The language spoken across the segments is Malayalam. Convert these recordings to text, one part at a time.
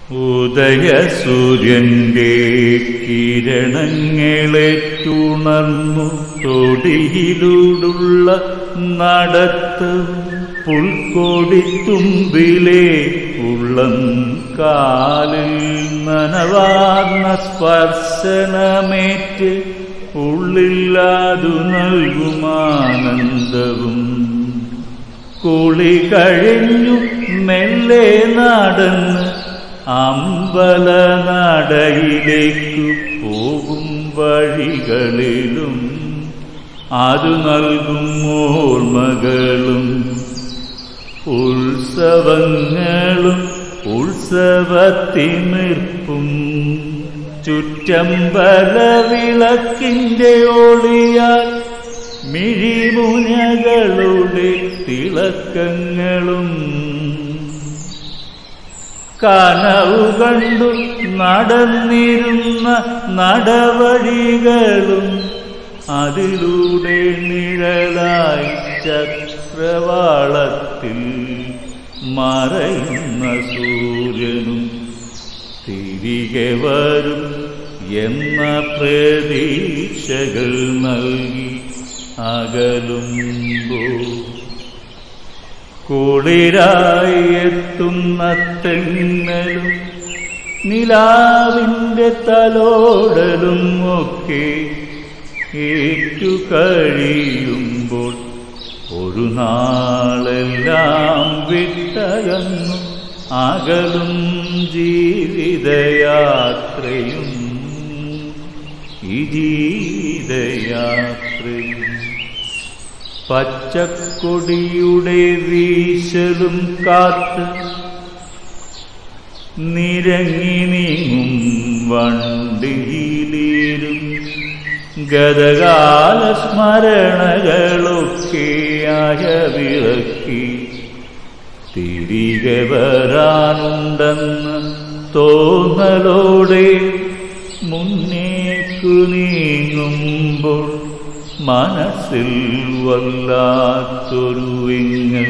ഉദയസൂര്യന്റെ കിരണങ്ങളെ തുണർന്നു തൊടിയിലൂടുള്ള നടത്ത് പുൽക്കൊടിത്തുമ്പിലെ ഉള്ളം കാലിൽ നനവാർന്ന സ്പർശനമേറ്റ് ഉള്ളില്ലാതു നൽകുമാനന്ദവും കുളി കഴിഞ്ഞു മെല്ലെ നടന്ന് അമ്പലനടയിലേക്കു പോകും വഴികളിലും അത് നൽകും ഓർമ്മകളും ഉത്സവങ്ങളും ഉത്സവത്തിമിർപ്പും ചുറ്റമ്പല വിളക്കിന്റെ ഒളിയാൽ മിഴിമുനകളുടെ തിളക്കങ്ങളും കനവു കണ്ടു നടന്നിരുന്ന നടവഴികളും അതിലൂടെ നിഴലായി ചക്രവാളത്തിൽ മറയുന്ന സൂര്യനും തിരികെ വരും എന്ന പ്രതീക്ഷകൾ നൽകി അകലുമ്പോൾ കുളിരായി എത്തുന്ന തെങ്ങലും നിലാവിൻ്റെ തലോടലും ഒക്കെ ഏറ്റു കഴിയുമ്പോൾ ഒരു നാളെല്ലാം വിട്ടകന്നു അകലും ജീവിതയാത്രയും ഈ ജീവിതയാത്രയും പച്ചക്കൊടിയുടെ വീശലും കാത്ത് നിരങ്ങി നീങ്ങും വണ്ടിയിലേരും ഗതകാല സ്മരണകളൊക്കെ അയവിറക്കി തിരികെ വരാനുണ്ടെന്ന് തോന്നലോടെ മുന്നേക്കു നീങ്ങുമ്പോൾ മനസ്സിൽ വല്ലാത്തൊരു വിങ്ങൽ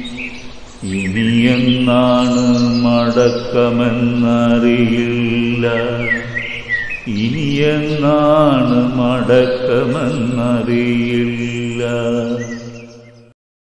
ഇനിയെന്നാണ് മടക്കമെന്നറിയില്ല ഇനിയെന്നാണ് മടക്കമെന്നറിയില്ല